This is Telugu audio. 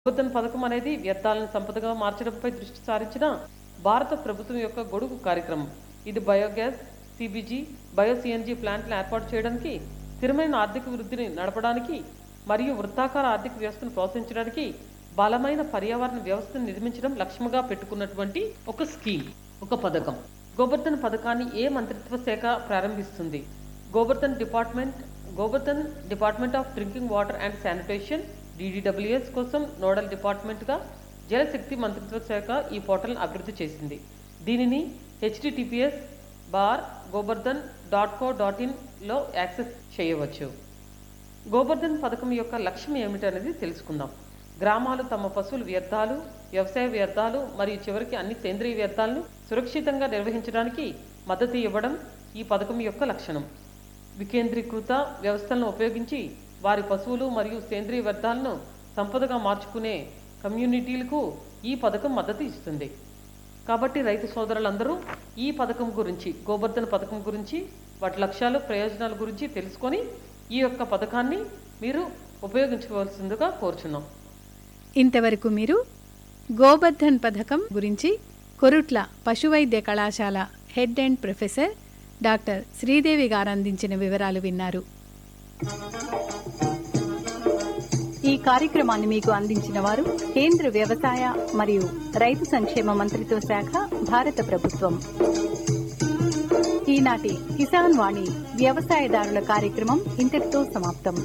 గోవర్ధన్ పథకం అనేది వ్యర్థాలను సంపదగా మార్చడంపై దృష్టి సారించిన భారత ప్రభుత్వం యొక్క గొడుగు కార్యక్రమం ఇది బయోగ్యాస్ సిబిజీ బయోసిఎన్జీ ప్లాంట్లను ఏర్పాటు చేయడానికి స్థిరమైన ఆర్థిక వృద్ధిని నడపడానికి మరియు వృత్తాకార ఆర్థిక వ్యవస్థను ప్రోత్సహించడానికి బలమైన పర్యావరణ వ్యవస్థను నిర్మించడం లక్ష్యంగా పెట్టుకున్నటువంటి ఒక స్కీమ్ ఒక పథకం గోవర్ధన్ పథకాన్ని ఏ మంత్రిత్వ శాఖ ప్రారంభిస్తుంది Govardhan department Govardhan department of drinking water and sanitation DDWS కోసం నోడల్ డిపార్ట్మెంట్గా జలశక్తి మంత్రిత్వ శాఖ ఈ పోర్టల్ను అభివృద్ధి చేసింది దీనిని HTTPS bar Gobardhan dot co dot ఇన్లో యాక్సెస్ చేయవచ్చు గోబర్ధన్ పథకం యొక్క లక్ష్యం ఏమిటనేది తెలుసుకుందాం గ్రామాలు తమ పశువుల వ్యర్థాలు వ్యవసాయ వ్యర్థాలు మరియు చివరికి అన్ని సేంద్రియ వ్యర్థాలను సురక్షితంగా నిర్వహించడానికి మద్దతు ఇవ్వడం ఈ పథకం యొక్క లక్షణం వికేంద్రీకృత వ్యవస్థలను ఉపయోగించి వారి పశువులు మరియు సేంద్రియ వ్యర్థాలను సంపదగా మార్చుకునే కమ్యూనిటీలకు ఈ పథకం మద్దతు ఇస్తుంది కాబట్టి రైతు సోదరులందరూ ఈ పథకం గురించి గోబర్ధన్ పథకం గురించి వాటి లక్ష్యాలు ప్రయోజనాల గురించి తెలుసుకొని ఈ యొక్క పథకాన్ని మీరు ఉపయోగించుకోవాల్సిందిగా కోరుచున్నాం ఇంతవరకు మీరు గోబర్ధన్ పథకం గురించి కొరుట్ల పశువైద్య కళాశాల head and professor doctor Sridevi గారు అందించిన వివరాలు విన్నారు ఈ కార్యక్రమాన్ని మీకు అందించిన వారు కేంద్ర వ్యవసాయ మరియు రైతు సంక్షేమ మంత్రిత్వ శాఖ భారత ప్రభుత్వం ఈనాటి కిసాన్ వాణి వ్యవసాయదారుల కార్యక్రమం ఇంతటితో సమాప్తం